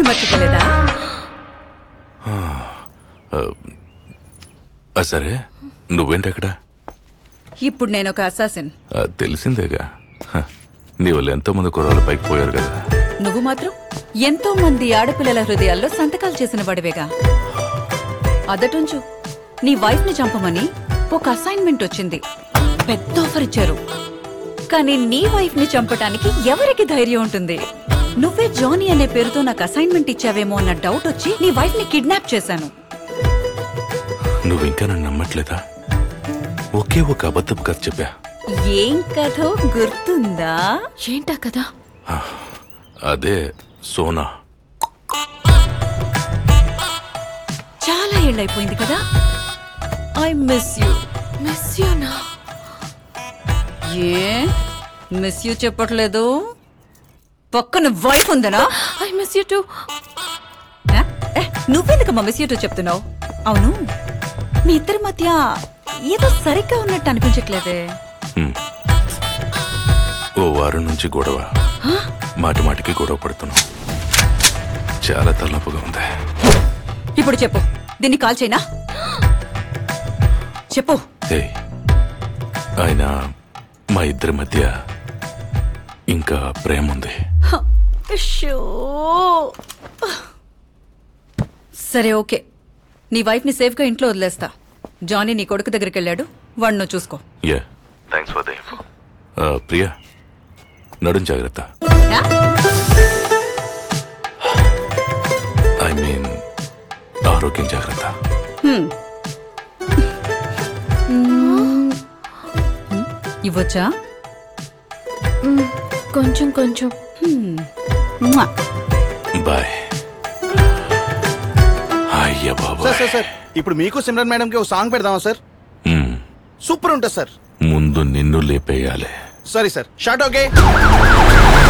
మర్చిపోలేదా ఆ, సరే నువ్వేంటక్కడ ఇప్పుడు నేను ఒక అసాసిన్ ఆ, తెలిసిందేగా హ, నీ వల్ల ఎంతో మంది కుర్రాళ్ళు పైకి పోయారు కదా నువ్వు మాత్రం ఎంతో మంది ఆడపిల్లల హృదయాల్లో సంతకాలు చేసిన వాడివేగా అదటుంచు నీ వైఫ్ ని చంపమని ఒక అసైన్మెంట్ వచ్చింది పెద్ద ఆఫర్ ఇచ్చారు కానీ నీ వైఫ్ ని చంపటానికి ఎవరికి ధైర్యం ఉంటుంది నువ్వే జానీ అనే పేరుతో నాకు అసైన్మెంట్ ఇచ్చావేమో అన్న డౌట్ వచ్చి నీ వైఫ్ ని కిడ్నాప్ చేశాను నువ్వు ఇంకా నన్ను నమ్మట్లేదా ఒకే ఒక అబద్ధపు కథ చెప్పా ఏం కథో గుర్తుందా ఏంటా కదా అదే సోనా చాలా ఏళ్ళైపోయింది కదా ఐ మిస్ యూ మిస్ యూనా ఏ మిస్ యూ చెప్పట్లేదు పక్కన వైఫ్ ఉందనా ఐ మిస్ యూ టు ఏ? ఏ, నువ్వెందుకమ్మా మిస్ యూ చెప్పినావు అవును మీ ఇద్దరి మధ్య ఏదో సరిగ్గా ఉన్నట్టు అనిపించట్లేదే హ్మ్. ఓ వారం నుంచి గొడవ మాటి మాటికి గొడవ పడుతున్నాం చాలా తలనొప్పిగా ఉంది ఇప్పుడు చెప్పు దీన్ని కాల్ చేయనా చెప్పు ఏ ఆయన మా ఇద్దరి మధ్య ఇంకా ప్రేమ ఉంది అశ్శో. సరే ఓకే నీ వైఫ్ ని సేఫ్ గా ఇంట్లో వదిలేస్తా జానీ నీ కొడుకు దగ్గరికి వెళ్ళాడు వాడిని నువ్వు చూసుకో yeah thanks for the info Priya నడుం జాగ్రత్త యా? ఐ మీన్ ఆరోగ్యం జాగ్రత్త ఇవ్వొచ్చా కొంచెం కొంచెం మ్వా. బాయ్ అయ్యా బాబా సార్ సార్ సార్ ఇప్పుడు మీకు సిమ్రన్ మేడం కి ఒక సాంగ్ పెడదామా సార్ సూపర్ ఉంటుంది సార్ ముందు నిన్ను లేపేయాలి సారీ సార్ షార్ట్ ఓకే